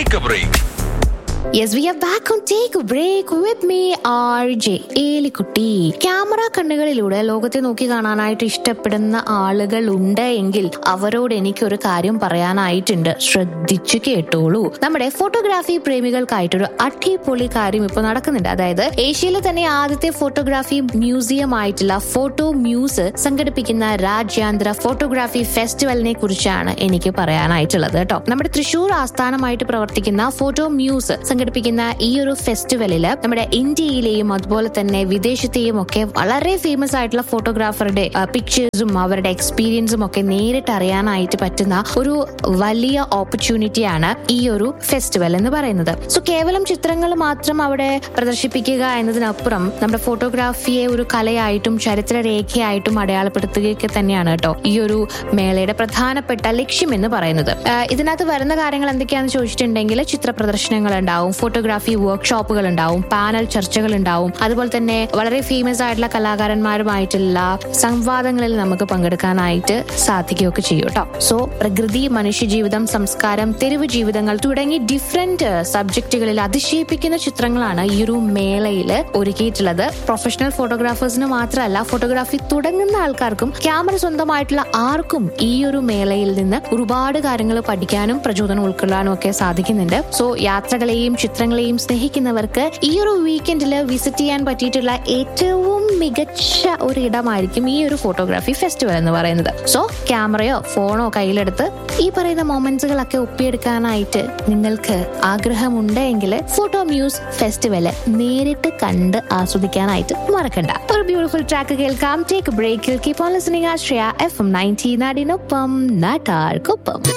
Take a break. Yes, we are back on Take a Break with me, RJ Elikutty camera കണ്ണുകളിലൂടെ ലോകത്തെ നോക്കി കാണാനായിട്ട് ഇഷ്ടപ്പെടുന്ന ആളുകൾ ഉണ്ട് എങ്കിൽ അവരോട് എനിക്കൊരു കാര്യം പറയാനായിട്ടുണ്ട് ശ്രദ്ധിച്ചു കേട്ടോളൂ നമ്മുടെ ഫോട്ടോഗ്രാഫി പ്രേമികൾക്കായിട്ടൊരു അടിപൊളി കാര്യം ഇപ്പോൾ നടക്കുന്നുണ്ട് അതായത് ഏഷ്യയിലെ തന്നെ ആദ്യത്തെ ഫോട്ടോഗ്രാഫി മ്യൂസിയം ആയിട്ടുള്ള ഫോട്ടോ മ്യൂസ് സംഘടിപ്പിക്കുന്ന രാജ്യാന്തര ഫോട്ടോഗ്രാഫി ഫെസ്റ്റിവലിനെ കുറിച്ചാണ് എനിക്ക് പറയാനായിട്ടുള്ളത് കേട്ടോ നമ്മുടെ തൃശൂർ ആസ്ഥാനമായിട്ട് പ്രവർത്തിക്കുന്ന ഫോട്ടോ മ്യൂസ് സംഘടിപ്പിക്കുന്ന ഈ ഒരു ഫെസ്റ്റിവലില് നമ്മുടെ ഇന്ത്യയിലെയും അതുപോലെ തന്നെ വിദേശത്തെയും ഒക്കെ വളരെ ഫേമസ് ആയിട്ടുള്ള ഫോട്ടോഗ്രാഫറുടെ പിക്ചേഴ്സും അവരുടെ എക്സ്പീരിയൻസും ഒക്കെ നേരിട്ട് അറിയാനായിട്ട് പറ്റുന്ന ഒരു വലിയ ഓപ്പർച്യൂണിറ്റിയാണ് ഈ ഒരു ഫെസ്റ്റിവൽ എന്ന് പറയുന്നത് സോ കേവലം ചിത്രങ്ങൾ മാത്രം അവിടെ പ്രദർശിപ്പിക്കുക എന്നതിനപ്പുറം നമ്മുടെ ഫോട്ടോഗ്രാഫിയെ ഒരു കലയായിട്ടും ചരിത്രരേഖയായിട്ടും അടയാളപ്പെടുത്തുകയൊക്കെ തന്നെയാണ് കേട്ടോ ഈ ഒരു മേളയുടെ പ്രധാനപ്പെട്ട ലക്ഷ്യം എന്ന് പറയുന്നത് ആ, ഇതിനകത്ത് വരുന്ന കാര്യങ്ങൾ എന്തൊക്കെയാണെന്ന് ചോദിച്ചിട്ടുണ്ടെങ്കിൽ ചിത്ര പ്രദർശനങ്ങൾ ഉണ്ടാവും ഫോട്ടോഗ്രാഫി വർക്ക്ഷോപ്പുകൾ ഉണ്ടാവും പാനൽ ചർച്ചകൾ ഉണ്ടാവും അതുപോലെ തന്നെ വളരെ ഫേമസ് ആയിട്ടുള്ള കലാകാരന്മാരുമായിട്ടുള്ള സംവാദങ്ങളിൽ നമുക്ക് പങ്കെടുക്കാനായിട്ട് സാധിക്കുകയൊക്കെ ചെയ്യും കേട്ടോ സോ പ്രകൃതി മനുഷ്യജീവിതം സംസ്കാരം തെരുവ് ജീവിതങ്ങൾ തുടങ്ങി ഡിഫറെന്റ് സബ്ജക്റ്റുകളിൽ അതിശയിപ്പിക്കുന്ന ചിത്രങ്ങളാണ് ഈ ഒരു മേളയിൽ ഒരുക്കിയിട്ടുള്ളത് പ്രൊഫഷണൽ ഫോട്ടോഗ്രാഫേഴ്സിന് മാത്രമല്ല ഫോട്ടോഗ്രാഫി തുടങ്ങുന്ന ആൾക്കാർക്കും ക്യാമറ സ്വന്തമായിട്ടുള്ള ആർക്കും ഈ ഒരു മേളയിൽ നിന്ന് ഒരുപാട് കാര്യങ്ങൾ പഠിക്കാനും പ്രചോദനം ഉൾക്കൊള്ളാനും ഒക്കെ സാധിക്കുന്നുണ്ട് സോ യാത്രകളെയും ചിത്രങ്ങളെയും സ്നേഹിക്കുന്നവർക്ക് ഈ ഒരു വീക്കെൻഡിൽ വിസിറ്റ് ചെയ്യാൻ പറ്റിയിട്ടുള്ള ഏറ്റവും മികച്ച ഒരു ഇടമായിരിക്കും ഈ ഒരു ഫോട്ടോഗ്രാഫി ഫെസ്റ്റിവൽ എന്ന് പറയുന്നത് സോ ക്യാമറയോ ഫോണോ കയ്യിലെടുത്ത് ഈ പറയുന്ന മൊമെന്റ്സുകളൊക്കെ ഒപ്പിയെടുക്കാനായിട്ട് നിങ്ങൾക്ക് ആഗ്രഹമുണ്ടെങ്കിൽ ഫോട്ടോ മ്യൂസ് ഫെസ്റ്റിവല് നേരിട്ട് കണ്ട് ആസ്വദിക്കാനായിട്ട് മറക്കണ്ട ഒരു ബ്യൂട്ടിഫുൾ ട്രാക്ക് കേൾക്കാം ടേക്ക് ബ്രേക്കിൽ keep on listening Ashraya F M ninety നാടിനൊപ്പം നാട്ടാർക്കൊപ്പം